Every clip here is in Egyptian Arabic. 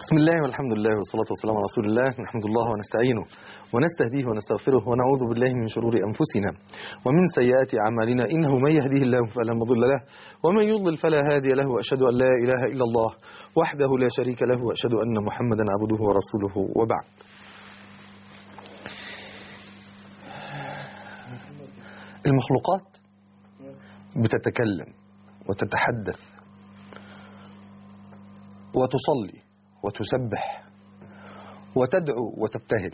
بسم الله والحمد لله والصلاة والسلام على رسول الله نحمد الله ونستعينه ونستهديه ونستغفره ونعوذ بالله من شرور أنفسنا ومن سيئات أعمالنا إنه من يهديه الله فلا مضل له ومن يضلل فلا هادي له وأشهد أن لا إله إلا الله وحده لا شريك له وأشهد أن محمدا عبده ورسوله وبعد المخلوقات بتتكلم وتتحدث وتصلي وتسبح وتدعو وتبتهل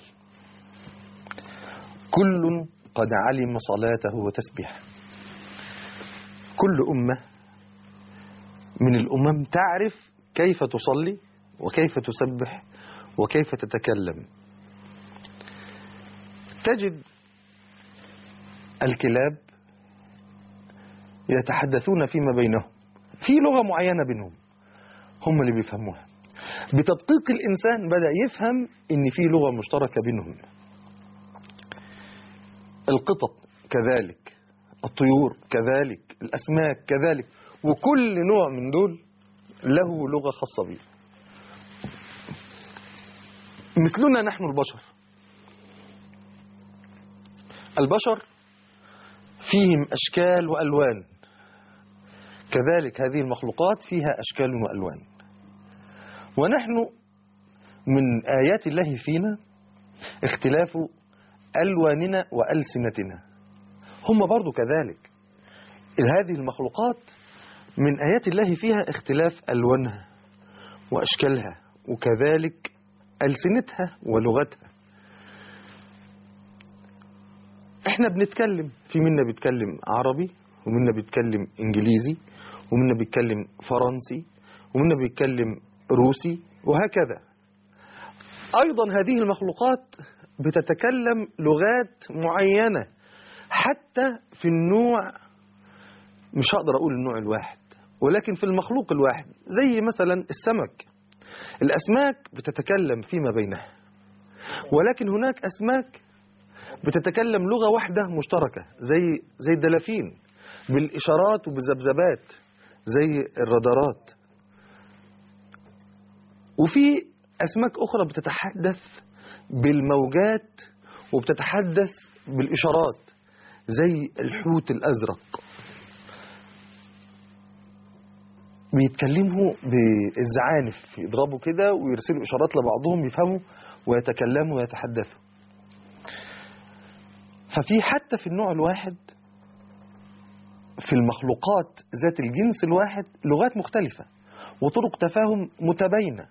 كل قد علم صلاته وتسبيحه كل أمة من الأمم تعرف كيف تصلي وكيف تسبح وكيف تتكلم تجد الكلاب يتحدثون فيما بينهم في لغة معينة بينهم هم اللي بيفهموها بتدقيق الإنسان بدأ يفهم إن في لغة مشتركة بينهم القطط كذلك الطيور كذلك الأسماك كذلك وكل نوع من دول له لغة خاصة به مثلنا نحن البشر البشر فيهم أشكال وألوان كذلك هذه المخلوقات فيها أشكال وألوان ونحن من آيات الله فينا اختلاف ألواننا وألسنتنا هم برضو كذلك هذه المخلوقات من آيات الله فيها اختلاف ألوانها وأشكالها وكذلك ألسنتها ولغتها احنا بنتكلم في منا بيتكلم عربي ومنا بيتكلم انجليزي ومنا بيتكلم فرنسي ومنا بيتكلم روسي وهكذا ايضا هذه المخلوقات بتتكلم لغات معينة حتى في النوع مش هقدر اقول النوع الواحد ولكن في المخلوق الواحد زي مثلا السمك الاسماك بتتكلم فيما بينها ولكن هناك اسماك بتتكلم لغة واحدة مشتركة زي زي الدلافين بالإشارات وبالذبذبات زي الرادارات وفي أسماك أخرى بتتحدث بالموجات وبتتحدث بالإشارات زي الحوت الأزرق بيتكلموا بالزعانف يضربوا كده ويرسلوا إشارات لبعضهم يفهموا ويتكلموا ويتحدثوا ففي حتى في النوع الواحد في المخلوقات ذات الجنس الواحد لغات مختلفة وطرق تفاهم متباينة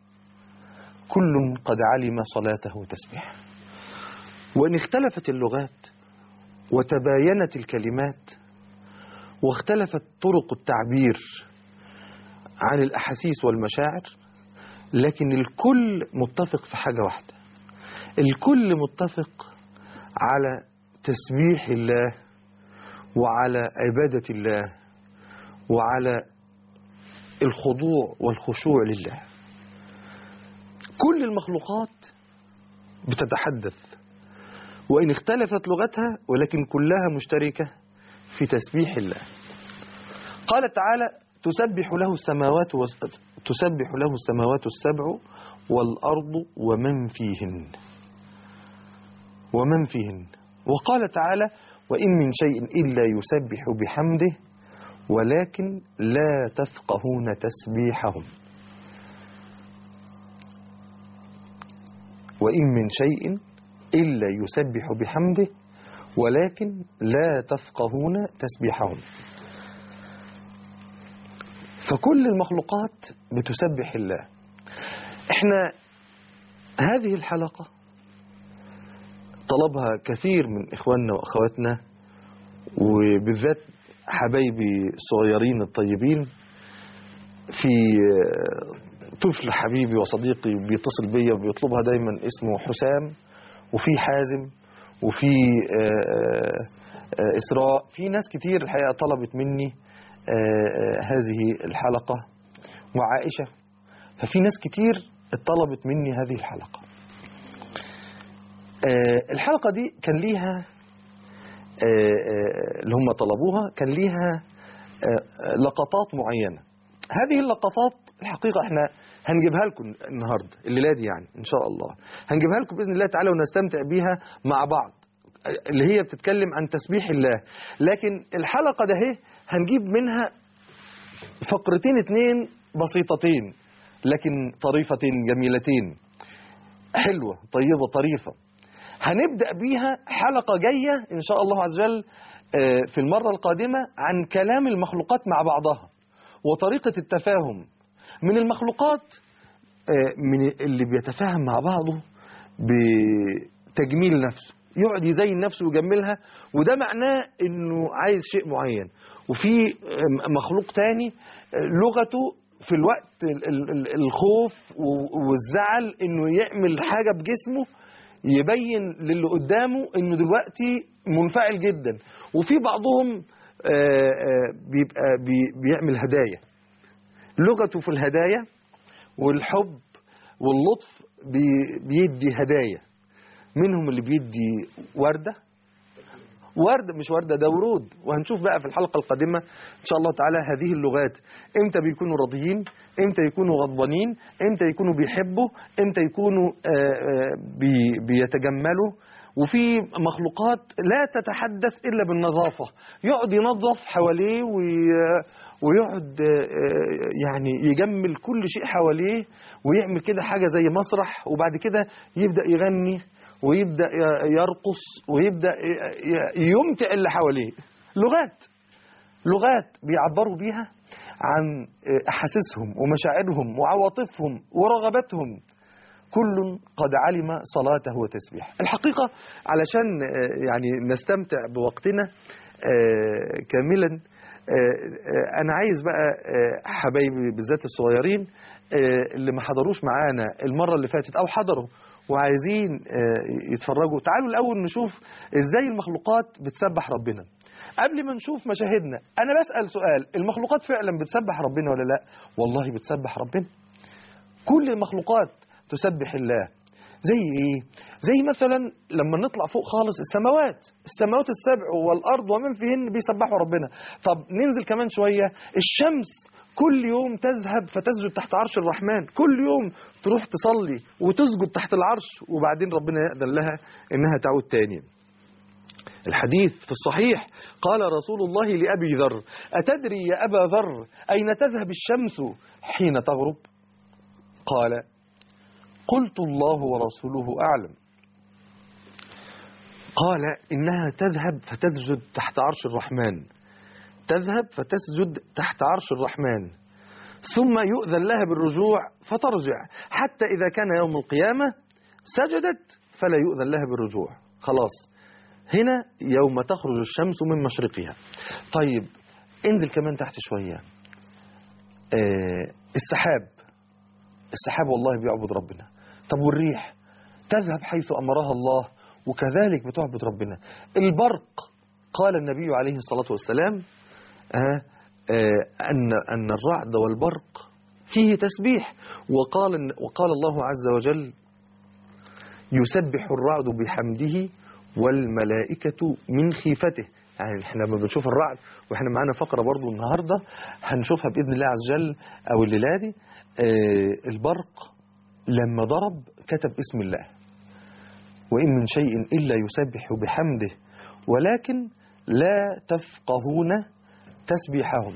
كل قد علم صلاته وتسبيحه وإن اختلفت اللغات وتباينت الكلمات واختلفت طرق التعبير عن الأحاسيس والمشاعر لكن الكل متفق في حاجة واحدة الكل متفق على تسبيح الله وعلى عبادة الله وعلى الخضوع والخشوع لله كل المخلوقات بتتحدث وإن اختلفت لغتها ولكن كلها مشتركة في تسبيح الله قال تعالى تسبح له السماوات و... تسبح له السماوات السبع والأرض ومن فيهن ومن فيهن وقال تعالى وإن من شيء إلا يسبح بحمده ولكن لا تفقهون تسبيحهم وإن من شيء إلا يسبح بحمده ولكن لا تفقهون تسبيحهم فكل المخلوقات بتسبح الله احنا هذه الحلقة طلبها كثير من إخواننا وأخواتنا وبالذات حبايبي الصغيرين الطيبين في طفل حبيبي وصديقي بيتصل بيا وبيطلبها دايما اسمه حسام وفي حازم وفي إسراء في ناس كتير الحقيقة طلبت مني هذه الحلقة وعائشة ففي ناس كتير طلبت مني هذه الحلقة الحلقة دي كان ليها اللي هم طلبوها كان ليها لقطات معينة هذه اللقطات الحقيقة احنا هنجيبها لكم النهارده الليله دي يعني ان شاء الله هنجيبها لكم باذن الله تعالى ونستمتع بيها مع بعض اللي هي بتتكلم عن تسبيح الله لكن الحلقه ده اهي هنجيب منها فقرتين اتنين بسيطتين لكن طريفتين جميلتين حلوه طيبه طريفه هنبدا بيها حلقه جايه ان شاء الله عز وجل آه، في المره القادمه عن كلام المخلوقات مع بعضها وطريقه التفاهم من المخلوقات آه، من اللي بيتفاهم مع بعضه بتجميل نفسه يقعد يزين نفسه ويجملها وده معناه انه عايز شيء معين وفي آه، مخلوق تاني آه، لغته في الوقت ال- ال- ال- الخوف و- والزعل انه يعمل حاجه بجسمه يبين للي قدامه انه دلوقتي منفعل جدا وفي بعضهم آه، آه، بيبقى بي- بيعمل هدايا لغته في الهدايا والحب واللطف بي- بيدي هدايا منهم اللي بيدي وردة وردة مش وردة ده ورود وهنشوف بقى في الحلقة القادمة إن شاء الله تعالى هذه اللغات إمتى بيكونوا راضيين إمتى يكونوا غضبانين إمتى يكونوا بيحبوا إمتى يكونوا آه، آه، بي- بيتجملوا وفي مخلوقات لا تتحدث إلا بالنظافة يقعد ينظف حواليه وي ويقعد آه، آه، يعني يجمل كل شيء حواليه ويعمل كده حاجة زي مسرح وبعد كده يبدأ يغني ويبدأ ي- يرقص ويبدأ ي- ي- يمتع اللي حواليه لغات لغات بيعبروا بيها عن آه، أحاسيسهم ومشاعرهم وعواطفهم ورغباتهم كل قد علم صلاته وتسبيحه الحقيقة علشان آه، يعني نستمتع بوقتنا آه، كاملا آه، آه، أنا عايز بقى آه، حبايبي بالذات الصغيرين آه، اللي ما حضروش معانا المرة اللي فاتت أو حضروا وعايزين آه، يتفرجوا تعالوا الأول نشوف إزاي المخلوقات بتسبح ربنا قبل ما نشوف مشاهدنا أنا بسأل سؤال المخلوقات فعلا بتسبح ربنا ولا لا والله بتسبح ربنا كل المخلوقات تسبح الله زي ايه زي مثلا لما نطلع فوق خالص السماوات السماوات السبع والارض ومن فيهن بيسبحوا ربنا طب ننزل كمان شويه الشمس كل يوم تذهب فتسجد تحت عرش الرحمن كل يوم تروح تصلي وتسجد تحت العرش وبعدين ربنا يأذن لها انها تعود تاني الحديث في الصحيح قال رسول الله لأبي ذر أتدري يا أبا ذر أين تذهب الشمس حين تغرب قال قلت الله ورسوله أعلم قال إنها تذهب فتسجد تحت عرش الرحمن تذهب فتسجد تحت عرش الرحمن ثم يؤذن لها بالرجوع فترجع حتى إذا كان يوم القيامة سجدت فلا يؤذن لها بالرجوع خلاص هنا يوم تخرج الشمس من مشرقها طيب انزل كمان تحت شوية آه السحاب السحاب والله بيعبد ربنا طب والريح تذهب حيث أمرها الله وكذلك بتعبد ربنا البرق قال النبي عليه الصلاة والسلام آه آه أن أن الرعد والبرق فيه تسبيح وقال وقال الله عز وجل يسبح الرعد بحمده والملائكة من خيفته يعني احنا لما بنشوف الرعد واحنا معانا فقرة برضو النهاردة هنشوفها بإذن الله عز وجل أو الليلة دي آه البرق لما ضرب كتب اسم الله وإن من شيء إلا يسبح بحمده ولكن لا تفقهون تسبيحهم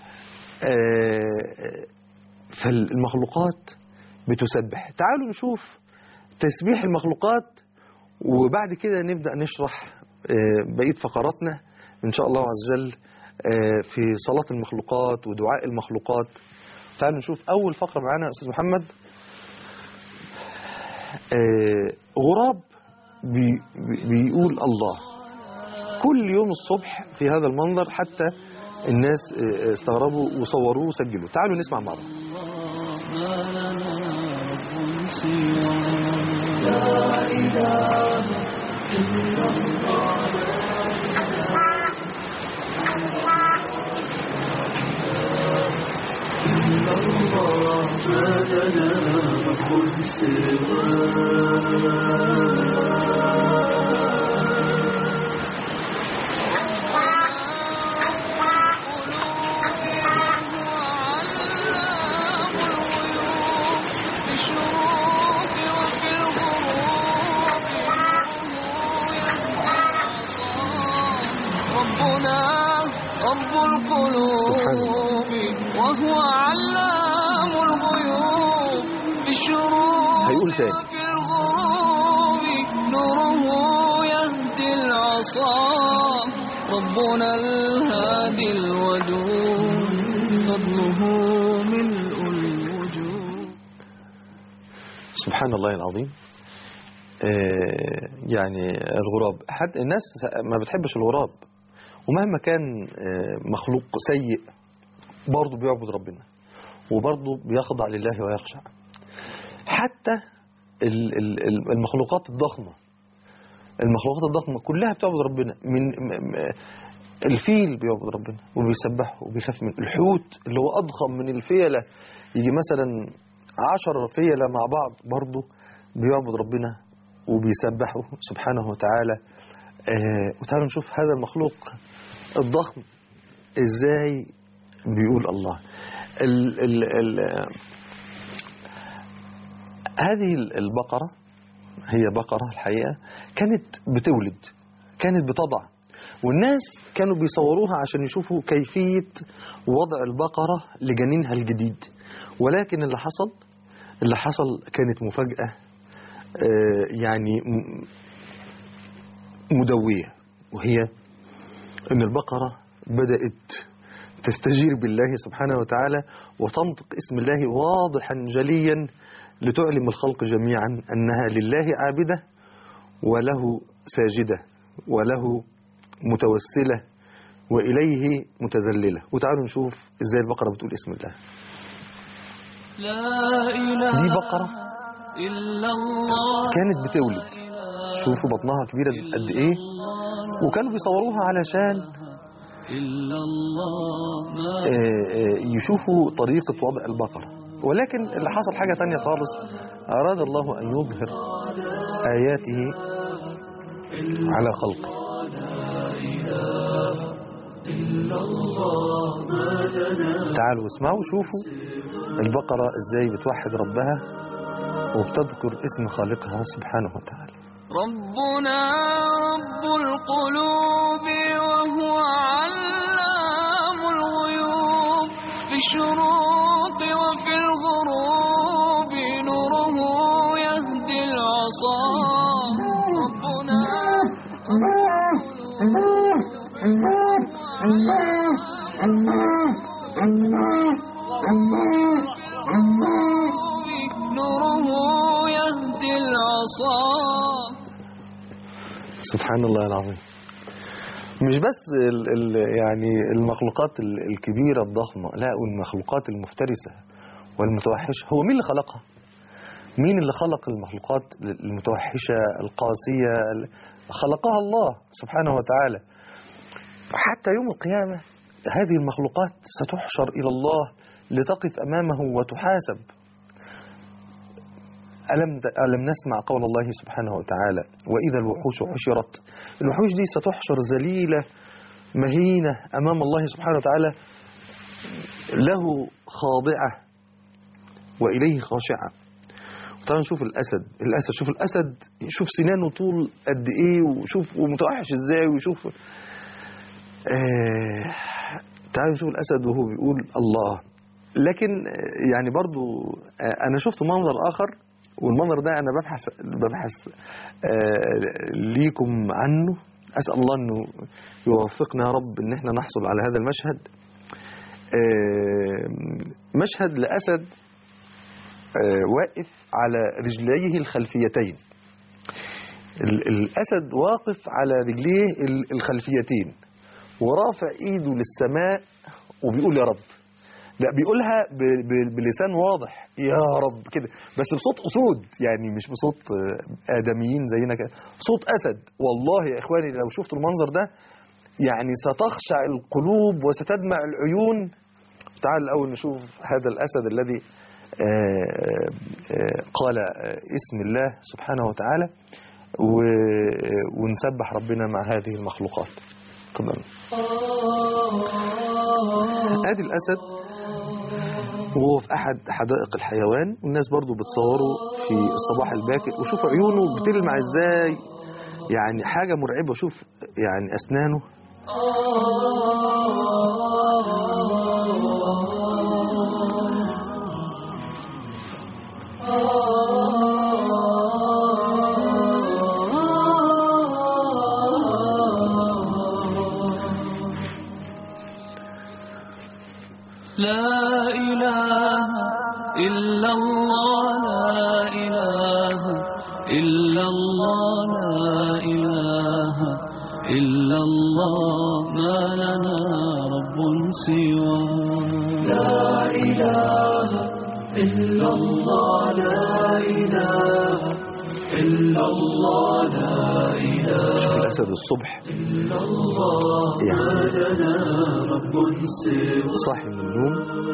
آه فالمخلوقات بتسبح تعالوا نشوف تسبيح المخلوقات وبعد كده نبدأ نشرح بقية فقراتنا إن شاء الله عز وجل في صلاة المخلوقات ودعاء المخلوقات تعالوا نشوف أول فقرة معانا يا أستاذ محمد غراب بي بيقول الله كل يوم الصبح في هذا المنظر حتى الناس استغربوا وصوروه وسجلوا تعالوا نسمع مع بعض لا إله إلا الله إلا الله ما لنا رب رب القلوب وهو علام الغيوب في الشروق هيقول تاني. وفي الغروب نوره يهدي العصا ربنا الهادي الودود فضله ملء الوجود سبحان الله العظيم آه، يعني الغراب حتى الناس ما بتحبش الغراب ومهما كان آه، مخلوق سيء برضه بيعبد ربنا وبرضه بيخضع لله ويخشع حتى ال- ال- ال- المخلوقات الضخمة المخلوقات الضخمة كلها بتعبد ربنا من م- م- الفيل بيعبد ربنا وبيسبحه وبيخاف من الحوت اللي هو أضخم من الفيلة يجي مثلا عشر فيلة مع بعض برضه بيعبد ربنا وبيسبحه سبحانه وتعالى آه وتعالوا نشوف هذا المخلوق الضخم ازاي بيقول الله ال ال ال هذه البقرة هي بقرة الحقيقة كانت بتولد كانت بتضع والناس كانوا بيصوروها عشان يشوفوا كيفية وضع البقرة لجنينها الجديد ولكن اللي حصل اللي حصل كانت مفاجأة آه، يعني م- مدوية وهي أن البقرة بدأت تستجير بالله سبحانه وتعالى وتنطق اسم الله واضحا جليا لتعلم الخلق جميعا أنها لله عابدة وله ساجدة وله متوسلة وإليه متذللة وتعالوا نشوف إزاي البقرة بتقول اسم الله لا إله دي بقرة إلا الله كانت بتولد شوفوا بطنها كبيرة قد إيه وكانوا بيصوروها علشان إلا الله ما آه، آه، يشوفوا طريقة وضع البقرة ولكن اللي حصل حاجة تانية خالص أراد الله أن يظهر آياته على خلقه تعالوا اسمعوا شوفوا البقرة ازاي بتوحد ربها وبتذكر اسم خالقها سبحانه وتعالى ربنا رب القلوب وهو علام الغيوب في الشروق وفي الغروب نوره يهدي العصا ربنا نوره يهدي العصا سبحان الله العظيم مش بس ال ال يعني المخلوقات ال- الكبيرة الضخمة لا والمخلوقات المفترسة والمتوحشة هو مين اللي خلقها مين اللي خلق المخلوقات المتوحشة القاسية ال- خلقها الله سبحانه وتعالى حتى يوم القيامة هذه المخلوقات ستحشر إلى الله لتقف أمامه وتحاسب ألم, ألم نسمع قول الله سبحانه وتعالى وإذا الوحوش حشرت الوحوش دي ستحشر ذليلة مهينة أمام الله سبحانه وتعالى له خاضعة وإليه خاشعة تعالوا نشوف الأسد الأسد شوف الأسد شوف سنانه طول قد إيه وشوف ومتوحش إزاي وشوف آه تعالوا نشوف الأسد وهو بيقول الله لكن آه، يعني برضو آه، أنا شفت منظر آخر والمنظر ده أنا ببحث ببحث آه، ليكم عنه أسأل الله أنه يوفقنا يا رب أن احنا نحصل على هذا المشهد آه، مشهد لأسد آه، واقف على رجليه الخلفيتين ال- الأسد واقف على رجليه ال- الخلفيتين ورافع إيده للسماء وبيقول يا رب لا بيقولها ب- ب- بلسان واضح يا رب كده بس بصوت أسود يعني مش بصوت آه، آدميين زينا كده صوت أسد والله يا إخواني لو شفتوا المنظر ده يعني ستخشع القلوب وستدمع العيون تعال الأول نشوف هذا الأسد الذي آه، آه، قال آه، اسم الله سبحانه وتعالى و- ونسبح ربنا مع هذه المخلوقات تفضل ادي الاسد وهو في احد حدائق الحيوان والناس برضو بتصوره في الصباح الباكر وشوف عيونه بتلمع ازاي يعني حاجه مرعبه شوف يعني اسنانه لا إله إلا الله لا إله إلا الله لا إله إلا الله ما لنا رب سوى لا إله إلا الله لا إله إلا الله لا إله الأسد الصبح إلا الله ما يعني لنا رب سوى صاحي من النوم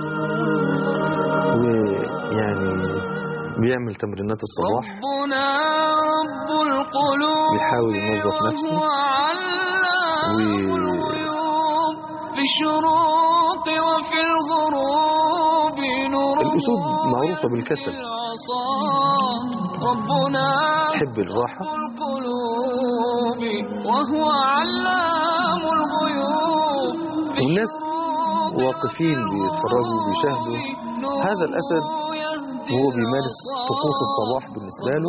ويعني بيعمل تمرينات الصباح ربنا رب القلوب بيحاول ينظف نفسه وهو علام و- الغيوب في الشروق وفي الغروب نور الأسود معروفة بالكسل. العصا ربنا تحب الراحة رب القلوب وهو علام الغيوب في والناس الشروق واقفين بيتفرجوا بيشاهدوا هذا الأسد وهو بيمارس طقوس الصباح بالنسبة له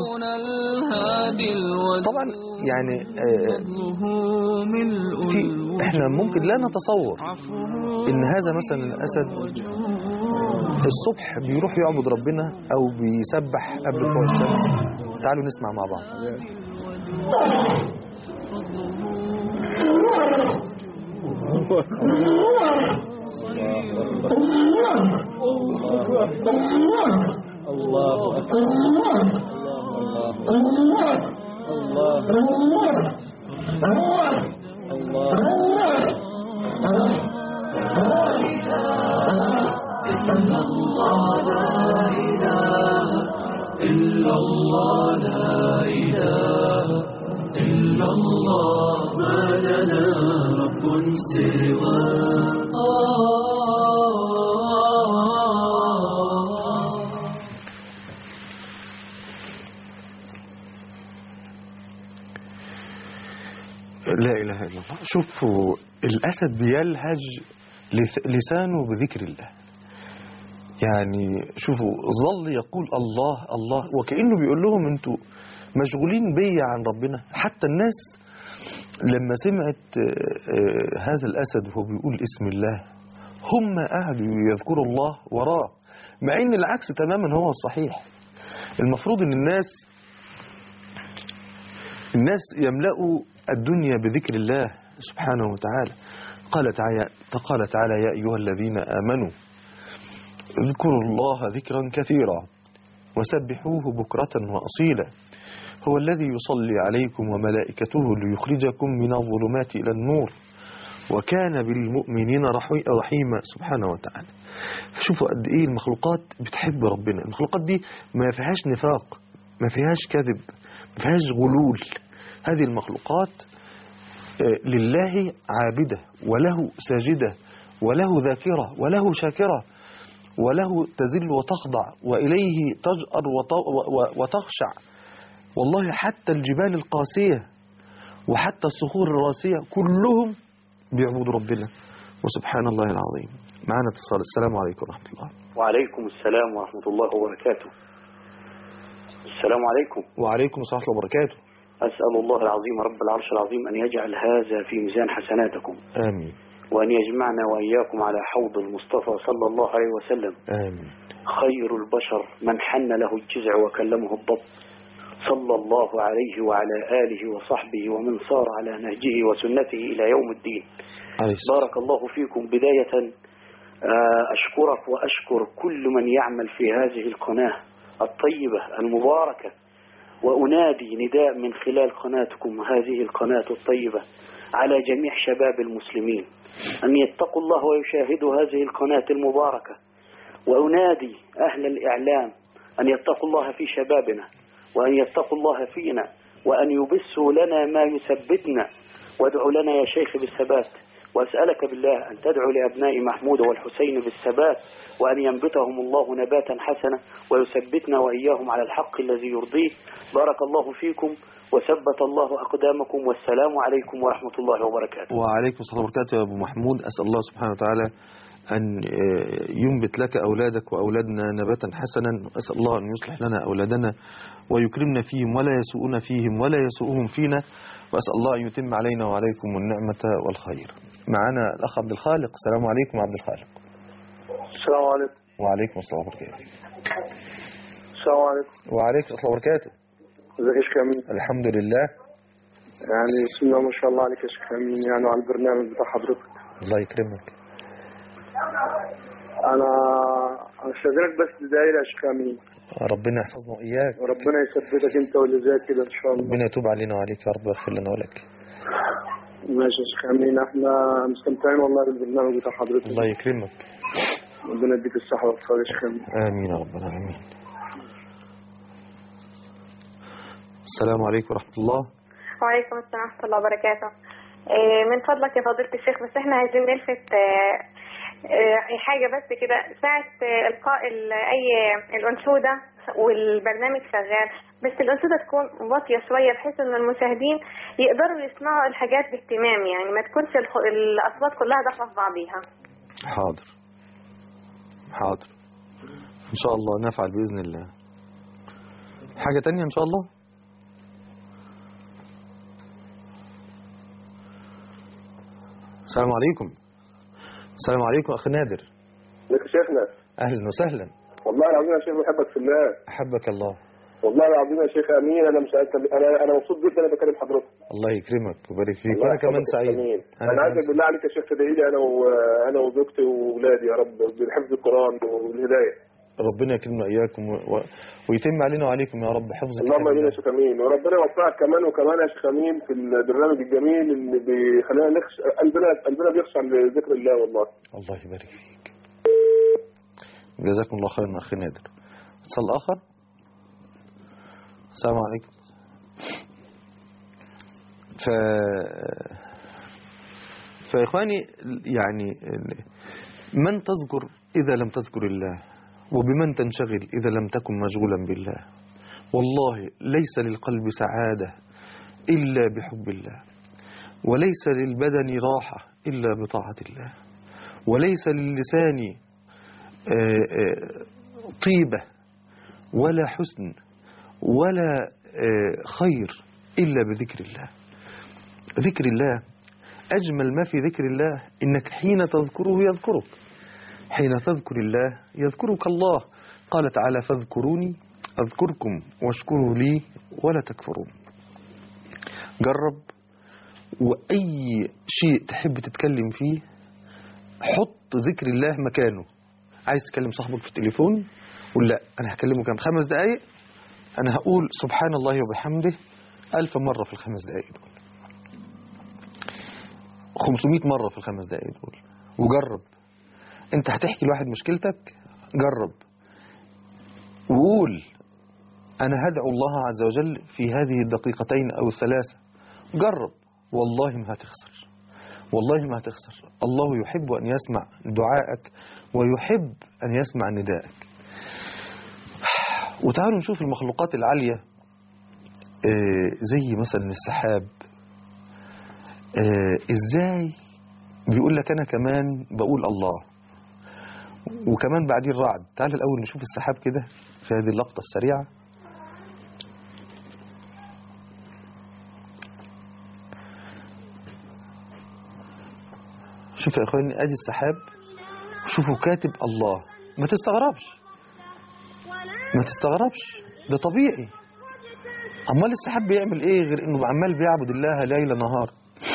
طبعا يعني آه، في احنا ممكن لا نتصور ان هذا مثلا الاسد الصبح بيروح يعبد ربنا او بيسبح قبل طلوع الشمس تعالوا نسمع مع بعض الله أكبر الله الله لا اله الا الله شوفوا الاسد بيلهج لس- لسانه بذكر الله يعني شوفوا ظل يقول الله الله وكأنه بيقول لهم انتوا مشغولين بيا عن ربنا حتى الناس لما سمعت آه، آه، هذا الأسد وهو بيقول اسم الله هم قعدوا يذكروا الله وراه مع ان العكس تماما هو الصحيح المفروض ان الناس الناس يملأوا الدنيا بذكر الله سبحانه وتعالى قال تعالى قال تعالى يا أيها الذين آمنوا اذكروا الله ذكرا كثيرا وسبحوه بكرة وأصيلا هو الذي يصلي عليكم وملائكته ليخرجكم من الظلمات إلى النور وكان بالمؤمنين رحي- رحيما سبحانه وتعالى شوفوا قد إيه المخلوقات بتحب ربنا المخلوقات دي ما فيهاش نفاق ما فيهاش كذب ما فيهاش غلول هذه المخلوقات آه، لله عابدة وله ساجدة وله ذاكرة وله شاكرة وله تذل وتخضع وإليه تجأر وت- و- و- وتخشع والله حتى الجبال القاسية وحتى الصخور الراسية كلهم بيعبدوا ربنا وسبحان الله العظيم معنا اتصال السلام عليكم ورحمة الله وعليكم السلام ورحمة الله وبركاته السلام عليكم وعليكم السلام ورحمة الله وبركاته أسأل الله العظيم رب العرش العظيم أن يجعل هذا في ميزان حسناتكم آمين وأن يجمعنا وإياكم على حوض المصطفى صلى الله عليه وسلم آمين خير البشر من حن له الجزع وكلمه الضب صلى الله عليه وعلى آله وصحبه ومن صار على نهجه وسنته إلى يوم الدين عليه السلام بارك الله فيكم بداية آه، أشكرك وأشكر كل من يعمل في هذه القناة الطيبة المباركة وأنادي نداء من خلال قناتكم هذه القناة الطيبة على جميع شباب المسلمين أن يتقوا الله ويشاهدوا هذه القناة المباركة وأنادي أهل الإعلام أن يتقوا الله في شبابنا وأن يتقوا الله فينا وأن يبثوا لنا ما يثبتنا وادعوا لنا يا شيخ بالثبات وأسألك بالله أن تدعو لأبناء محمود والحسين بالثبات وأن ينبتهم الله نباتا حسنا ويثبتنا وإياهم على الحق الذي يرضيه بارك الله فيكم وثبت الله أقدامكم والسلام عليكم ورحمة الله وبركاته وعليكم السلام وبركاته يا أبو محمود أسأل الله سبحانه وتعالى أن آه، ينبت لك أولادك وأولادنا نباتا حسنا أسأل الله أن يصلح لنا أولادنا ويكرمنا فيهم ولا يسوءنا فيهم ولا يسوءهم فينا وأسأل الله أن يتم علينا وعليكم النعمة والخير معنا الأخ عبد الخالق السلام عليكم عبد الخالق السلام عليكم وعليكم السلام وبركاته السلام عليكم وعليكم السلام وبركاته ازيك يا شيخ امين الحمد لله يعني بسم الله ما شاء الله عليك يا شيخ امين يعني وعلى البرنامج بتاع حضرتك الله يكرمك انا انا استاذنك بس دقايق يا شيخ امين ربنا يحفظنا وإياك وربنا يثبتك انت واللي زيك كده ان شاء الله ربنا يتوب علينا وعليك يا رب ويغفر لنا ولك ماشي يا شيخ امين احنا مستمتعين والله بالبرنامج بتاع حضرتك الله يكرمك ربنا يديك الصحه والخير يا شيخ امين آمين يا رب العالمين السلام عليكم ورحمة الله وعليكم السلام ورحمة الله وبركاته آه، من فضلك يا فضيلة الشيخ بس احنا عايزين نلفت آه، آه، حاجة بس كده ساعة آه، إلقاء ال- أي الأنشودة والبرنامج شغال بس الأنشودة تكون واطية شوية بحيث إن المشاهدين يقدروا يسمعوا الحاجات باهتمام يعني ما تكونش الخ- الأصوات كلها داخلة في بعضيها حاضر حاضر إن شاء الله نفعل بإذن الله حاجة تانية إن شاء الله السلام عليكم السلام عليكم أخ نادر ازيك يا شيخنا أهلا وسهلا والله العظيم يا شيخ بحبك في الله أحبك الله والله العظيم يا شيخ امين انا مش انا انا مبسوط جدا انا بكلم حضرتك الله يكرمك ويبارك فيك الله وأنا كمان يحفظك سعيد آمين. أنا انا كمان عايزك بالله عليك يا شيخ تدعي لي انا وانا وزوجتي واولادي يا رب بحفظ القران والهدايه ربنا يكرمنا إياكم و... و... ويتم علينا وعليكم يا رب حفظ اللهم كتاب امين يا الله. شيخ امين وربنا يوفقك كمان وكمان يا شيخ امين في البرنامج الجميل اللي بيخلينا نخش قلبنا قلبنا بيخشع لذكر الله والله الله يبارك فيك جزاكم الله خيرا أخي نادر اتصال آخر السلام عليكم ف فإخواني يعني من تذكر إذا لم تذكر الله وبمن تنشغل إذا لم تكن مشغولا بالله والله ليس للقلب سعادة إلا بحب الله وليس للبدن راحة إلا بطاعة الله وليس للسان آه، آه، طيبة ولا حسن ولا آه، خير إلا بذكر الله ذكر الله أجمل ما في ذكر الله إنك حين تذكره يذكرك حين تذكر الله يذكرك الله قال تعالى فاذكروني أذكركم واشكروا لي ولا تكفرون جرب وأي شيء تحب تتكلم فيه حط ذكر الله مكانه عايز تكلم صاحبك في التليفون قول لا أنا هكلمه كام خمس دقايق أنا هقول سبحان الله وبحمده ألف مرة في الخمس دقايق دول 500 مرة في الخمس دقايق دول وجرب انت هتحكي لواحد مشكلتك جرب وقول انا هدعو الله عز وجل في هذه الدقيقتين او الثلاثة جرب والله ما هتخسر والله ما هتخسر الله يحب ان يسمع دعائك ويحب ان يسمع ندائك وتعالوا نشوف المخلوقات العالية آه، زي مثلا السحاب آه، ازاي بيقول لك انا كمان بقول الله وكمان بعدين رعد تعال الاول نشوف السحاب كده في هذه اللقطة السريعة شوف يا اخواني ادي السحاب شوفوا كاتب الله ما تستغربش ما تستغربش ده طبيعي امال السحاب بيعمل ايه غير انه عمال بيعبد الله ليل نهار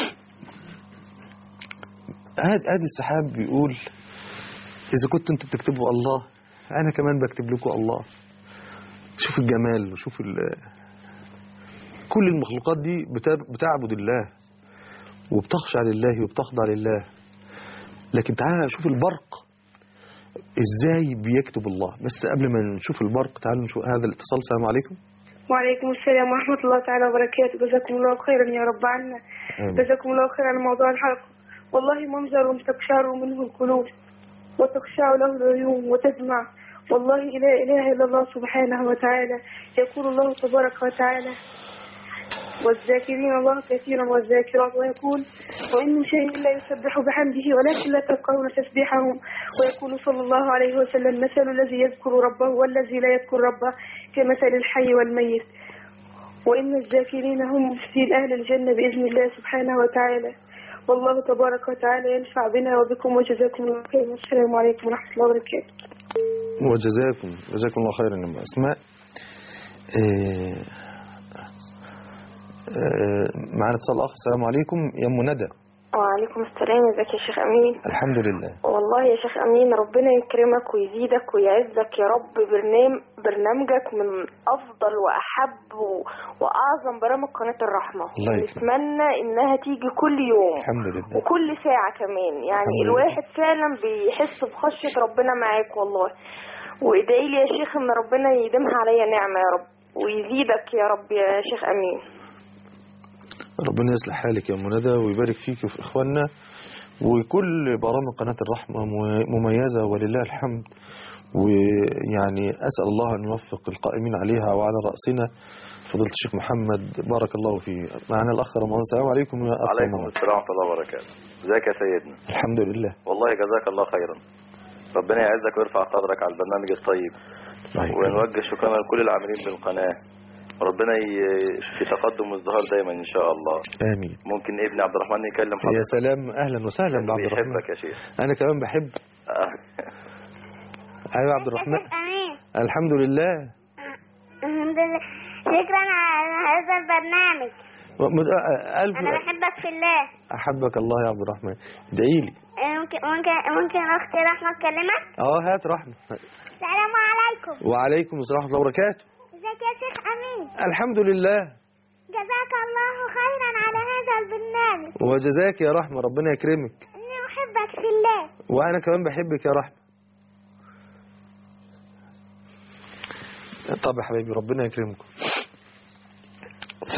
ادي ادي السحاب بيقول اذا كنتوا انتوا بتكتبوا الله انا كمان بكتب لكم الله شوف الجمال وشوف ال كل المخلوقات دي بتر- بتعبد الله وبتخشع لله وبتخضع لله لكن تعالى شوف البرق ازاي بيكتب الله بس قبل ما نشوف البرق تعالوا نشوف هذا الاتصال السلام عليكم وعليكم السلام ورحمة الله تعالى وبركاته جزاكم الله خيرا يا رب عنا آمين. جزاكم الله خيرا على موضوع الحلقة والله منظر تقشعر منه القلوب وتخشع له العيون وتدمع والله لا إله إلا الله سبحانه وتعالى يقول الله تبارك وتعالى والذاكرين الله كثيرا والذاكرات ويقول وإن من شيء لا يسبح بحمده ولكن لا تفقهون تسبيحهم ويقول صلى الله عليه وسلم مثل الذي يذكر ربه والذي لا يذكر ربه كمثل الحي والميت وإن الذاكرين هم مفسدين أهل الجنة بإذن الله سبحانه وتعالى والله تبارك وتعالى ينفع بنا وبكم وجزاكم الله خير والسلام عليكم ورحمة الله وبركاته وجزاكم جزاكم الله خيرا يا أم أسماء آه، آه، معنا اتصال آخر السلام عليكم يا أم ندى وعليكم السلام ازيك يا شيخ امين الحمد لله والله يا شيخ امين ربنا يكرمك ويزيدك ويعزك يا رب برنامج برنامجك من افضل واحب و- واعظم برامج قناه الرحمه الله يكرمك. نتمنى انها تيجي كل يوم الحمد لله وكل ساعة كمان يعني الحمد لله. الواحد فعلا بيحس بخشية ربنا معاك والله وادعي لي يا شيخ ان ربنا يديمها عليا نعمة يا رب ويزيدك يا رب يا شيخ امين ربنا يصلح حالك يا أم ندى ويبارك فيك وفي إخواننا وكل برامج قناة الرحمة م- مميزة ولله الحمد ويعني أسأل الله أن يوفق القائمين عليها وعلى رأسنا فضيلة الشيخ محمد بارك الله فيه معنا الأخ رمضان السلام عليكم يا أخ عليكم رمضان السلام ورحمة الله وبركاته ازيك يا سيدنا الحمد لله والله جزاك الله خيرا ربنا يعزك ويرفع قدرك على البرنامج الطيب الله يكرمك. ونوجه شكرنا لكل العاملين بالقناة وربنا ي- في تقدم وازدهار دايما ان شاء الله آمين ممكن ابني عبد الرحمن يكلم يا حضرتك سلام أهلا وسهلا بعبد الرحمن بيحبك يا شيخ أنا كمان بحب آه. أيوة عبد الرحمن أمين الحمد لله الحمد لله شكرا على هذا البرنامج مد- ألف أنا بحبك في الله أحبك الله يا عبد الرحمن ادعي لي ممكن ممكن ممكن أختي رحمة تكلمك اه هات رحمة السلام عليكم وعليكم السلام ورحمة الله وبركاته ازيك يا شيخ أمين الحمد لله جزاك الله خيرا على هذا البرنامج وجزاك يا رحمة ربنا يكرمك إني أحبك في الله وأنا كمان بحبك يا رحمة طب يا حبايبي ربنا يكرمكم ف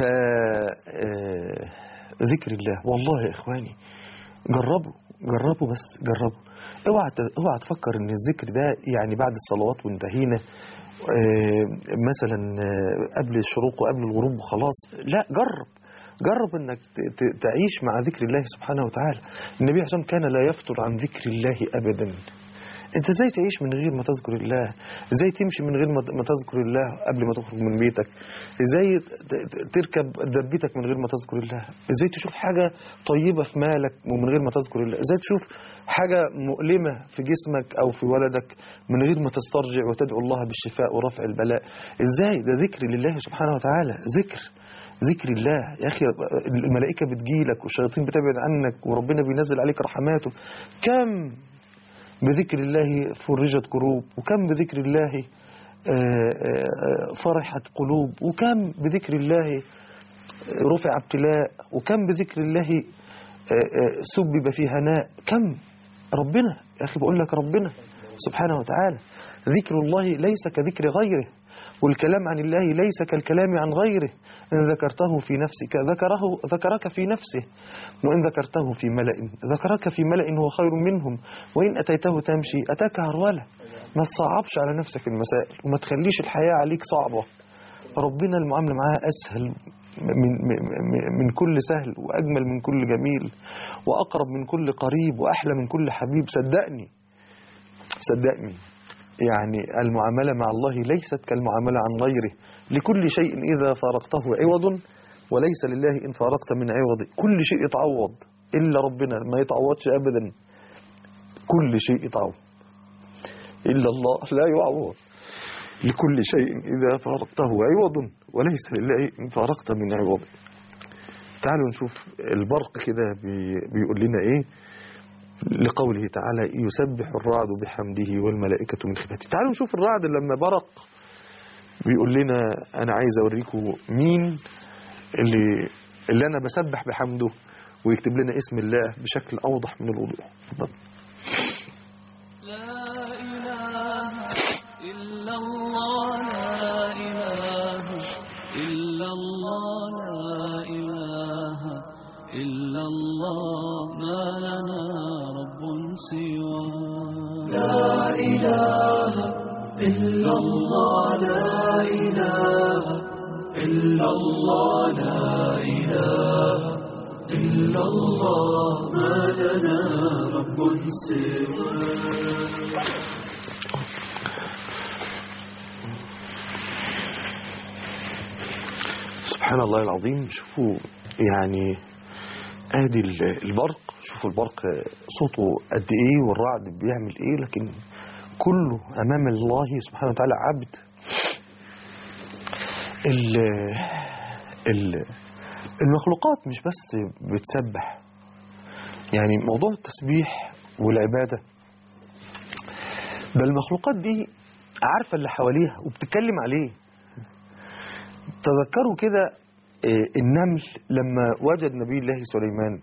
آه، ذكر الله والله يا إخواني جربوا جربوا بس جربوا اوعى ت- اوعى تفكر ان الذكر ده يعني بعد الصلوات وانتهينا آه، مثلا آه، قبل الشروق وقبل الغروب وخلاص لا جرب جرب انك ت- ت- تعيش مع ذكر الله سبحانه وتعالى النبي عليه الصلاة والسلام كان لا يفتر عن ذكر الله ابدا انت ازاي تعيش من غير ما تذكر الله ازاي تمشي من غير ما ما تذكر الله قبل ما تخرج من بيتك ازاي ت- ت- تركب دبتك من غير ما تذكر الله ازاي تشوف حاجة طيبة في مالك ومن غير ما تذكر الله ازاي تشوف حاجة مؤلمة في جسمك او في ولدك من غير ما تسترجع وتدعو الله بالشفاء ورفع البلاء ازاي ده ذكر لله سبحانه وتعالى ذكر ذكر الله يا أخي الملائكة بتجيلك والشياطين بتبعد عنك وربنا بينزل عليك رحماته كم بذكر الله فرجت كروب وكم بذكر الله آه، آه، فرحت قلوب وكم بذكر الله رفع ابتلاء وكم بذكر الله آه، آه، سبب في هناء كم ربنا يا أخي بقول لك ربنا سبحانه وتعالى ذكر الله ليس كذكر غيره والكلام عن الله ليس كالكلام عن غيره إن ذكرته في نفسك ذكره ذكرك في نفسه وإن ذكرته في ملأ ذكرك في ملأ هو خير منهم وإن أتيته تمشي أتاك هرولة ما تصعبش على نفسك المسائل وما تخليش الحياة عليك صعبة ربنا المعاملة معاه أسهل من, من, من كل سهل وأجمل من كل جميل وأقرب من كل قريب وأحلى من كل حبيب صدقني صدقني يعني المعاملة مع الله ليست كالمعاملة عن غيره لكل شيء إذا فارقته عوض وليس لله إن فارقت من عوض كل شيء يتعوض إلا ربنا ما يتعوضش أبدا كل شيء يتعوض إلا الله لا يعوض لكل شيء إذا فارقته عوض وليس لله إن فارقت من عوض تعالوا نشوف البرق كده بي- بيقول لنا إيه لقوله تعالى يسبح الرعد بحمده والملائكة من خفته تعالوا نشوف الرعد لما برق بيقول لنا أنا عايز أوريكم مين اللي, اللي أنا بسبح بحمده ويكتب لنا اسم الله بشكل أوضح من الوضوح اتفضل. لا إله إلا الله لا إله إلا الله لا إله إلا الله ما لنا رب سواه لا إله إلا الله لا إله إلا الله لا إله إلا الله ما لنا رب سواه سبحان الله العظيم شوفوا يعني ادي ال- البرق شوفوا البرق صوته قد ايه والرعد بيعمل ايه لكن كله امام الله سبحانه وتعالى عبد ال ال المخلوقات مش بس بتسبح يعني موضوع التسبيح والعبادة ده المخلوقات دي عارفة اللي حواليها وبتتكلم عليه تذكروا كده آه، النمل لما وجد نبي الله سليمان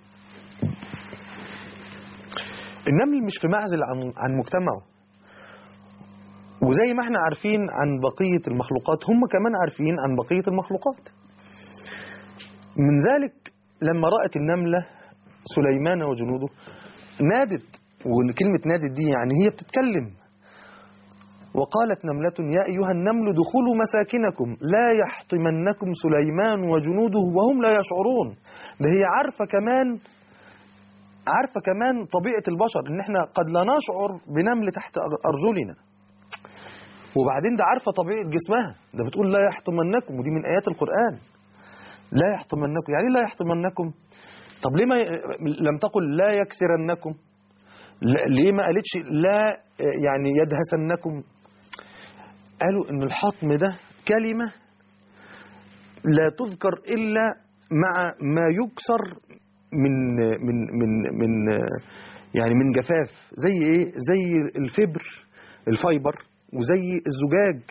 النمل مش في معزل عن عن مجتمعه وزي ما احنا عارفين عن بقية المخلوقات هم كمان عارفين عن بقية المخلوقات من ذلك لما رأت النملة سليمان وجنوده نادت وكلمة نادت دي يعني هي بتتكلم وقالت نملة يا أيها النمل دخلوا مساكنكم لا يحطمنكم سليمان وجنوده وهم لا يشعرون ده هي عارفة كمان عارفة كمان طبيعة البشر إن إحنا قد لا نشعر بنمل تحت أرجلنا وبعدين ده عارفة طبيعة جسمها ده بتقول لا يحطمنكم ودي من آيات القرآن لا يحطمنكم يعني لا يحطمنكم طب ليه ما لم تقل لا يكسرنكم لا- ليه ما قالتش لا يعني يدهسنكم قالوا ان الحطم ده كلمة لا تذكر إلا مع ما يكسر من من من من يعني من جفاف زي ايه زي الفبر الفايبر وزي الزجاج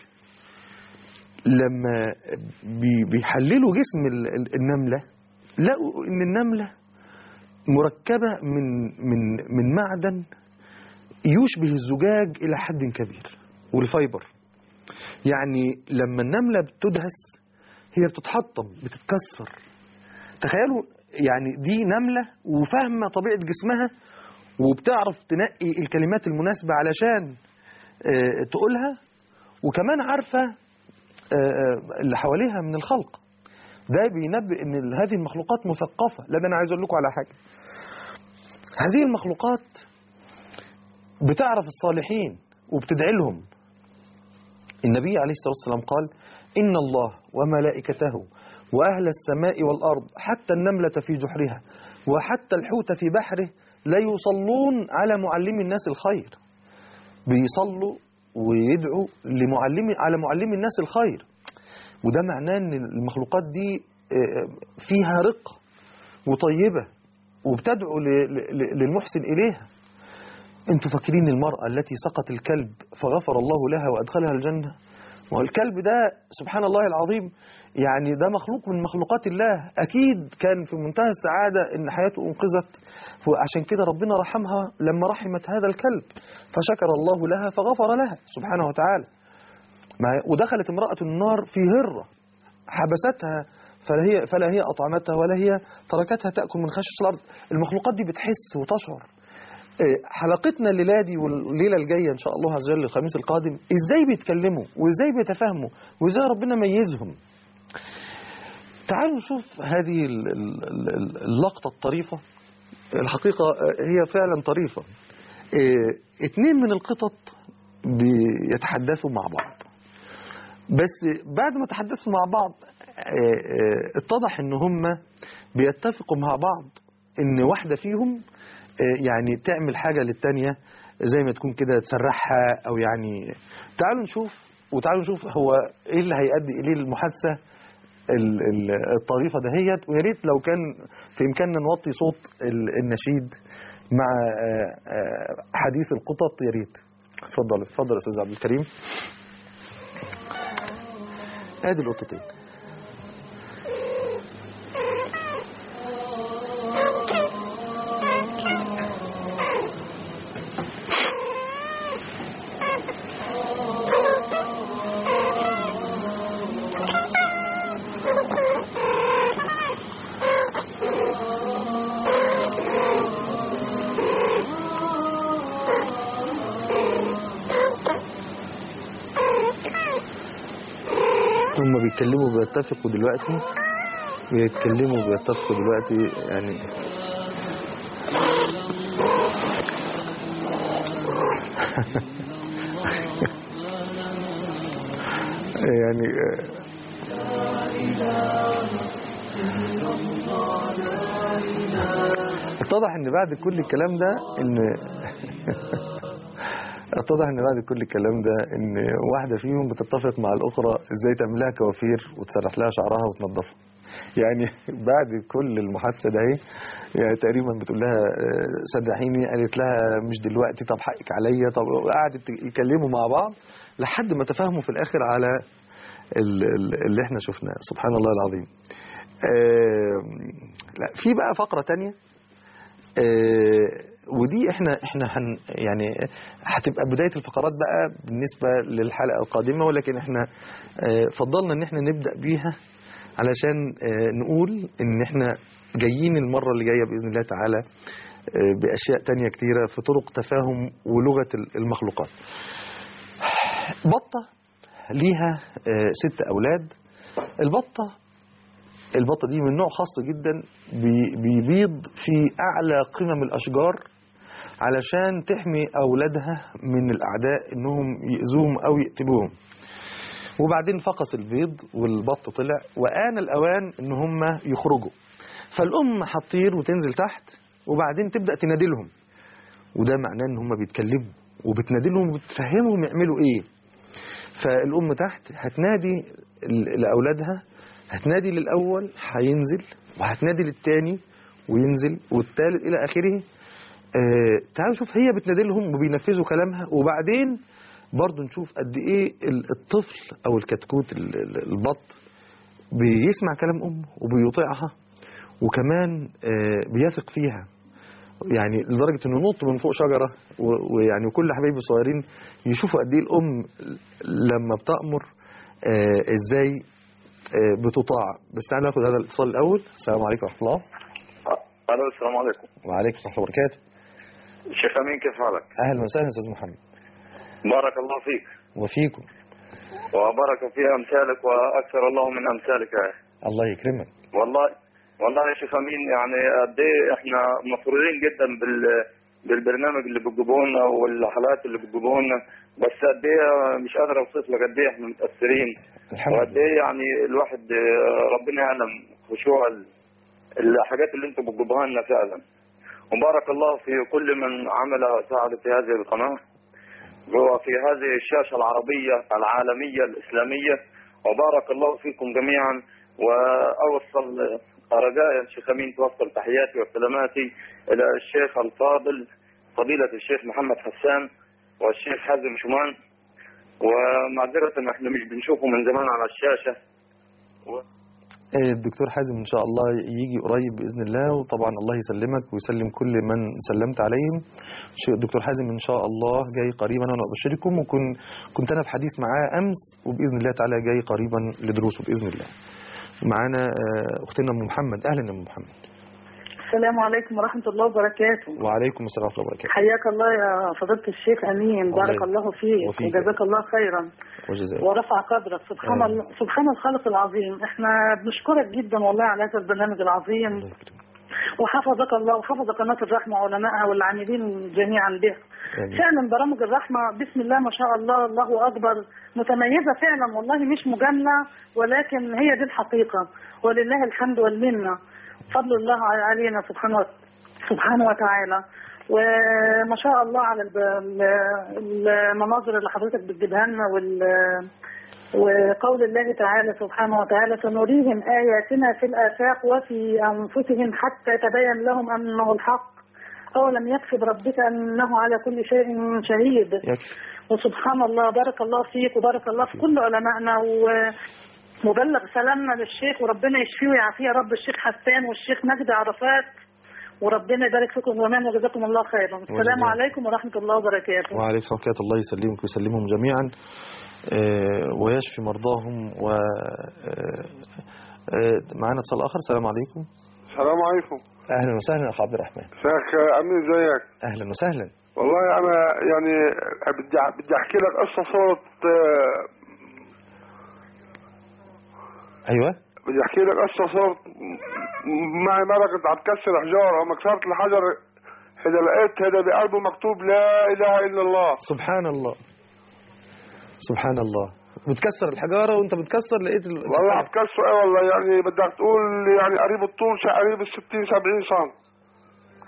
لما بي- بيحللوا جسم ال- ال- النملة لقوا ان النملة مركبة من من من معدن يشبه الزجاج إلى حد كبير والفايبر يعني لما النملة بتدهس هي بتتحطم بتتكسر تخيلوا يعني دي نملة وفاهمة طبيعة جسمها وبتعرف تنقي الكلمات المناسبة علشان آه، تقولها وكمان عارفة آه، آه، اللي حواليها من الخلق ده بينبئ ان ال- هذه المخلوقات مثقفة لا ده انا عايز اقول لكم على حاجة هذه المخلوقات بتعرف الصالحين وبتدعي لهم النبي عليه الصلاة والسلام قال إن الله وملائكته وأهل السماء والأرض حتى النملة في جحرها وحتى الحوت في بحره لا يصلون على معلم الناس الخير بيصلوا ويدعوا لمعلم على معلم الناس الخير وده معناه ان المخلوقات دي آه، فيها رقة وطيبة وبتدعو ل- ل- للمحسن إليها انتوا فاكرين المرأة التي سقط الكلب فغفر الله لها وأدخلها الجنة والكلب ده سبحان الله العظيم يعني ده مخلوق من مخلوقات الله أكيد كان في منتهى السعادة إن حياته أنقذت وعشان كده ربنا رحمها لما رحمت هذا الكلب فشكر الله لها فغفر لها سبحانه وتعالى ما- ودخلت امرأة النار في هرة حبستها فلا هي, فلا هي أطعمتها ولا هي تركتها تأكل من خشش الأرض المخلوقات دي بتحس وتشعر إيه، حلقتنا الليلة دي والليلة الجاية إن شاء الله عز وجل الخميس القادم إزاي بيتكلموا وإزاي بيتفاهموا وإزاي ربنا ميزهم تعالوا نشوف هذه ال- ال- ال- اللقطة الطريفة الحقيقة آه، هي فعلا طريفة إيه، اتنين من القطط بيتحدثوا مع بعض بس بعد ما تحدثوا مع بعض آه، آه، اتضح ان هم بيتفقوا مع بعض ان واحدة فيهم آه، يعني تعمل حاجة للتانية زي ما تكون كده تسرحها او يعني تعالوا نشوف وتعالوا نشوف هو ايه اللي هيؤدي اليه المحادثة ال- ال- الطريفة دهيت ويا ريت لو كان في امكاننا نوطي صوت ال- النشيد مع آه، آه، حديث القطط يا ريت اتفضل اتفضل يا استاذ عبد الكريم ادي القطتين هم بيتكلموا بيتفقوا دلوقتي بيتكلموا بيتفقوا دلوقتي يعني يعني اتضح ان بعد كل الكلام ده ان اتضح ان بعد كل الكلام ده ان واحده فيهم بتتفق مع الاخرى ازاي تعمل لها كوافير وتسرح لها شعرها وتنظفها يعني بعد كل المحادثه ده اهي يعني تقريبا بتقول لها آه، سرحيني قالت لها مش دلوقتي طب حقك عليا طب قعدت يكلموا مع بعض لحد ما تفاهموا في الاخر على ال- ال- اللي احنا شفناه سبحان الله العظيم آه، لا في بقى فقره تانية آه، ودي احنا احنا هن يعني هتبقى بدايه الفقرات بقى بالنسبه للحلقه القادمه ولكن احنا آه، فضلنا ان احنا نبدا بيها علشان آه، نقول ان احنا جايين المره اللي جايه باذن الله تعالى آه، باشياء تانية كتيره في طرق تفاهم ولغه المخلوقات. بطه ليها آه، ست اولاد البطه البطه دي من نوع خاص جدا بي- بيبيض في اعلى قمم الاشجار علشان تحمي اولادها من الاعداء انهم ياذوهم او يقتلوهم وبعدين فقس البيض والبط طلع وآن الأوان إن هم يخرجوا فالأم هتطير وتنزل تحت وبعدين تبدأ تنادلهم وده معناه إن هم بيتكلموا وبتنادلهم وبتفهمهم يعملوا إيه فالأم تحت هتنادي ل- لأولادها هتنادي للأول هينزل وهتنادي للتاني وينزل والتالت إلى آخره آه تعالوا نشوف هي بتنادي لهم وبينفذوا كلامها وبعدين برضو نشوف قد ايه ال- الطفل او الكتكوت ال- ال- البط بيسمع كلام امه وبيطيعها وكمان آه، بيثق فيها يعني لدرجه انه ينط من فوق شجره و- ويعني وكل حبايبي الصغيرين يشوفوا قد ايه الام لما بتامر آه، ازاي آه، بتطاع بس تعالى ناخد هذا الاتصال الاول السلام عليكم ورحمه الله الو السلام عليكم وعليكم السلام ورحمه الله وبركاته شيخ امين كيف حالك؟ اهلا وسهلا استاذ محمد بارك الله فيك وفيكم وبارك في امثالك واكثر الله من امثالك يا أخي. الله يكرمك والله والله يا شيخ امين يعني قد ايه احنا مسرورين جدا بال بالبرنامج اللي بتجيبوه لنا والحلقات اللي بتجيبوه لنا بس قد ايه مش قادر اوصف لك قد ايه احنا متاثرين الحمد وقد ايه يعني الواحد آه، ربنا يعلم خشوع ال- الحاجات اللي انتم بتجيبوها لنا فعلا وبارك الله في كل من عمل وساعد في هذه القناه وفي هذه الشاشة العربية العالمية الإسلامية وبارك الله فيكم جميعا وأوصل رجاء يا شيخ أمين توصل تحياتي وسلاماتي إلى الشيخ الفاضل فضيلة الشيخ محمد حسان والشيخ حازم شمان ومعذرة احنا مش بنشوفه من زمان على الشاشة الدكتور حازم ان شاء الله يجي قريب باذن الله وطبعا الله يسلمك ويسلم كل من سلمت عليهم ش- الدكتور حازم ان شاء الله جاي قريبا وانا ابشركم وكن كنت انا في حديث معاه امس وباذن الله تعالى جاي قريبا لدروسه باذن الله معانا آه، اختنا ام محمد اهلا يا ام محمد السلام عليكم ورحمة الله وبركاته وعليكم السلام ورحمه الله وبركاته حياك الله يا فضيلة الشيخ أمين الله بارك يبارك. الله فيك وفيك. وجزاك الله خيرا وجزاك ورفع قدرك سبحان آمين. الله سبحان الخالق العظيم احنا بنشكرك جدا والله على هذا البرنامج العظيم الله يكرمك. وحفظك الله وحفظ قناة الرحمة وعلمائها والعاملين جميعا به آمين. فعلا برامج الرحمة بسم الله ما شاء الله الله أكبر متميزة فعلا والله مش مجاملة ولكن هي دي الحقيقة ولله الحمد والمنة فضل الله علينا سبحانه وت- سبحانه وتعالى وما شاء الله على الب- ال- المناظر اللي حضرتك بتجيبها لنا وال وقول الله تعالى سبحانه وتعالى سنريهم آياتنا في الآفاق وفي أنفسهم حتى يتبين لهم أنه الحق أولم يكفي بربك أنه على كل شيء شهيد يكفي وسبحان الله بارك الله فيك وبارك الله في كل علمائنا و- وبلغ سلامنا للشيخ وربنا يشفيه ويعافيه يا رب الشيخ حسان والشيخ مجدي عرفات وربنا يبارك فيكم جميعا وجزاكم الله خيرا السلام وجزاك. عليكم ورحمة الله وبركاته وعليكم السلام ورحمه الله الله يسلمك ويسلمهم جميعا آه، ويشفي مرضاهم و آه، آه، معانا اتصال اخر السلام عليكم السلام عليكم اهلا وسهلا يا اخ عبد الرحمن شيخ امين ازيك اهلا وسهلا والله انا يعني بدي بدي احكي لك قصه صارت آه، ايوه بدي احكي لك قصه صارت معي مره كنت عم تكسر حجاره وما كسرت الحجر اذا لقيت هذا بقلبه مكتوب لا اله الا الله سبحان الله سبحان الله بتكسر الحجاره وانت بتكسر لقيت ال... والله عم تكسر ايه والله يعني بدك تقول يعني قريب الطول شا- قريب ال 60 70 سم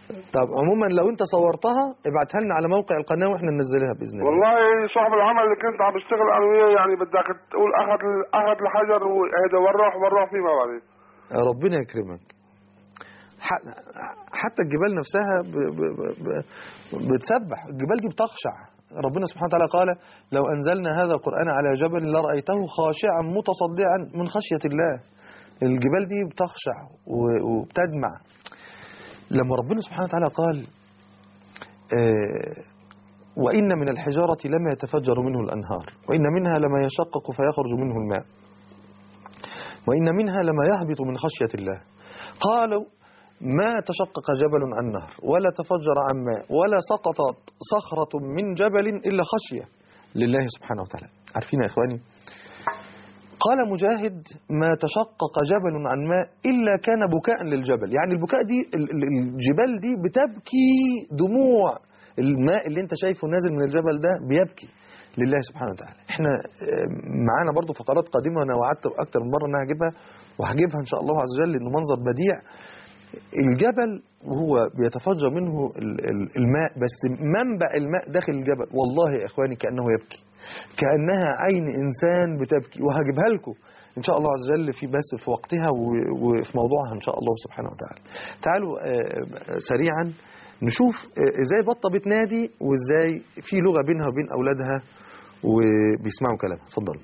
طب عموما لو انت صورتها ابعتها لنا على موقع القناه واحنا ننزلها باذن الله والله صاحب العمل اللي كنت عم بشتغل انا وياه يعني بدك تقول اخذ اخذ الحجر وهذا وراح وراح فيه ما بعدين ربنا يكرمك ح- حتى الجبال نفسها ب... ب... ب... ب- بتسبح الجبال دي بتخشع ربنا سبحانه وتعالى قال لو أنزلنا هذا القرآن على جبل لرأيته خاشعا متصدعا من خشية الله الجبال دي بتخشع و- وبتدمع لما ربنا سبحانه وتعالى قال آه، وإن من الحجارة لما يتفجر منه الأنهار وإن منها لما يشقق فيخرج منه الماء وإن منها لما يهبط من خشية الله قالوا ما تشقق جبل عن نهر ولا تفجر عن ماء ولا سقطت صخرة من جبل إلا خشية لله سبحانه وتعالى عارفين يا إخواني قال مجاهد ما تشقق جبل عن ماء إلا كان بكاء للجبل يعني البكاء دي ال- ال- الجبال دي بتبكي دموع الماء اللي انت شايفه نازل من الجبل ده بيبكي لله سبحانه وتعالى احنا آه، معانا برضو فقرات قادمة انا وعدت اكتر من مرة ان انا هجيبها وهجيبها ان شاء الله عز وجل لانه منظر بديع الجبل وهو بيتفجر منه ال- ال- الماء بس منبع الماء داخل الجبل والله يا اخواني كانه يبكي كانها عين انسان بتبكي وهجيبها لكم ان شاء الله عز وجل في بس في وقتها و- وفي موضوعها ان شاء الله سبحانه وتعالى تعالوا آه، سريعا نشوف آه، ازاي بطه بتنادي وازاي في لغه بينها وبين اولادها وبيسمعوا كلامها اتفضلوا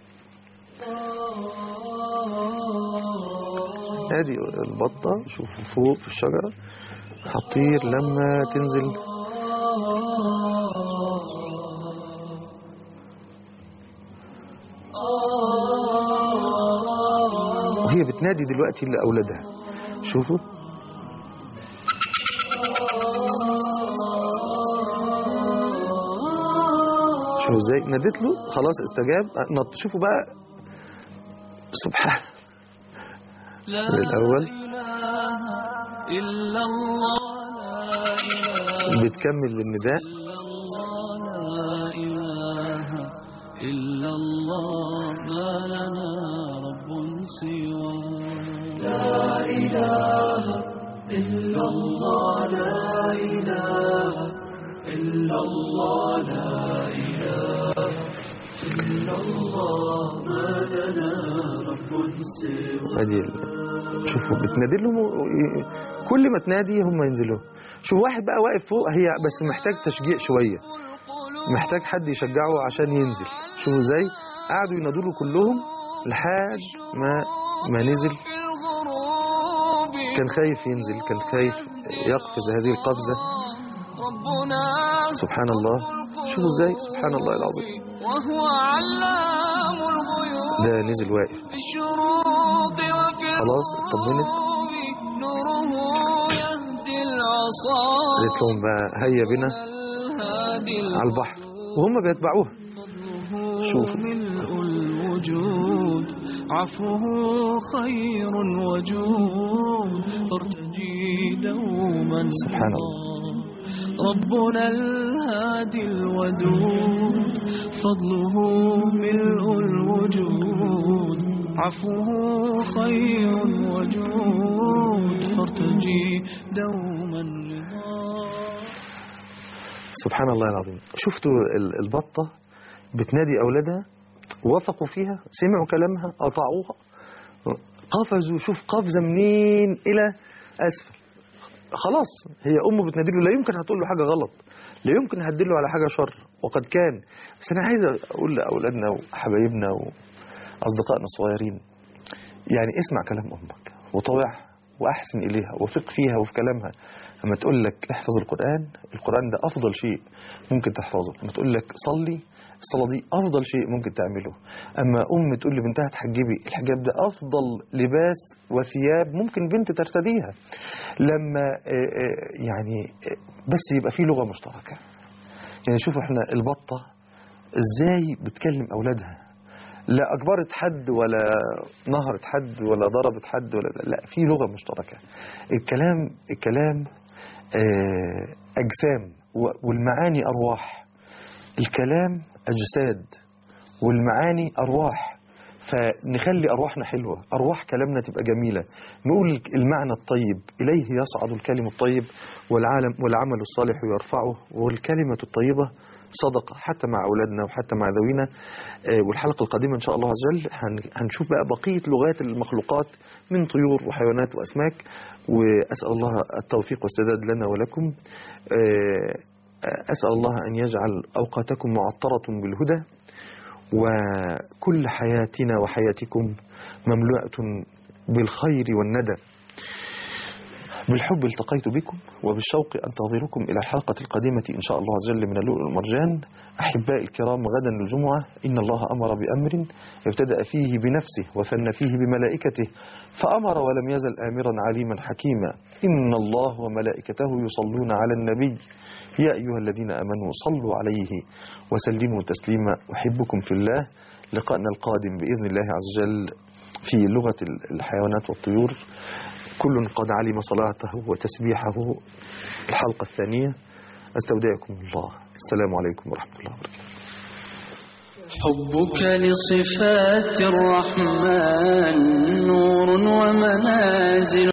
ادي البطه شوفوا فوق في الشجره هتطير لما تنزل وهي بتنادي دلوقتي لاولادها شوفوا شوفوا ازاي نادت له خلاص استجاب نط شوفوا بقى سبحان الاول إلا الله لا إله بتكمل بالنداء لا إله إلا الله ما لنا رب سوى لا إله إلا الله لا إله إلا الله لا إله إلا الله ما لنا رب سوى ادي ال- شوفوا بتنادي لهم و- و- كل ما تنادي هم ينزلوا شوف واحد بقى واقف فوق هي بس محتاج تشجيع شويه محتاج حد يشجعه عشان ينزل شوفوا ازاي قعدوا ينادوا له كلهم لحد ما ما نزل كان خايف ينزل كان خايف يقفز هذه القفزه ربنا سبحان الله شوفوا ازاي سبحان الله العظيم وهو علام الغيوب ده نزل واقف في الشروق وفي خلاص اطمنت الغروب نوره يهدي العصا قالت لهم بقى هيا بنا الهادي على البحر وهم بيتبعوها شوفوا ملء الوجود عفوه خير وجود فارتجي دوما سبحان الله ربنا الهادي الودود فضله ملء الوجود عفوه خير وجود فارتجي دوما رضاه سبحان الله العظيم شفتوا ال- البطة بتنادي أولادها وثقوا فيها سمعوا كلامها أطاعوها قفزوا شوف قفزة منين إلى أسفل خلاص هي أمه بتنادي له لا يمكن هتقول له حاجة غلط لا يمكن هتدله على حاجة شر وقد كان بس أنا عايز أقول لأولادنا وحبايبنا وأصدقائنا الصغيرين يعني اسمع كلام أمك وطوعها وأحسن إليها وثق فيها وفي كلامها لما تقول لك احفظ القرآن القرآن ده أفضل شيء ممكن تحفظه لما تقول لك صلي الصلاة دي أفضل شيء ممكن تعمله أما أم تقول لبنتها تحجبي الحجاب ده أفضل لباس وثياب ممكن بنت ترتديها لما آه، آه، يعني آه، بس يبقى في لغة مشتركة يعني شوفوا احنا البطة ازاي بتكلم أولادها لا أجبرت حد ولا نهرت حد ولا ضربت حد ولا لا في لغة مشتركة الكلام الكلام آه، أجسام و- والمعاني أرواح الكلام أجساد والمعاني أرواح فنخلي أرواحنا حلوة أرواح كلامنا تبقى جميلة نقول المعنى الطيب إليه يصعد الكلم الطيب والعالم والعمل الصالح يرفعه والكلمة الطيبة صدقة حتى مع أولادنا وحتى مع ذوينا آه، والحلقة القادمة إن شاء الله عز وجل هن- هنشوف بقى بقية لغات المخلوقات من طيور وحيوانات وأسماك وأسأل الله التوفيق والسداد لنا ولكم آه، أسأل الله أن يجعل أوقاتكم معطرة بالهدى وكل حياتنا وحياتكم مملوءة بالخير والندى بالحب التقيت بكم وبالشوق أنتظركم إلى الحلقة القادمة إن شاء الله عز وجل من اللؤلؤ والمرجان أحبائي الكرام غدا الجمعة إن الله أمر بأمر ابتدأ فيه بنفسه وثنى فيه بملائكته فأمر ولم يزل آمرا عليما حكيما إن الله وملائكته يصلون على النبي يا أيها الذين آمنوا صلوا عليه وسلموا تسليما أحبكم في الله لقاءنا القادم بإذن الله عز وجل في لغة الحيوانات والطيور كل قد علم صلاته وتسبيحه الحلقة الثانية أستودعكم الله السلام عليكم ورحمة الله وبركاته حبك لصفات الرحمن نور ومنازل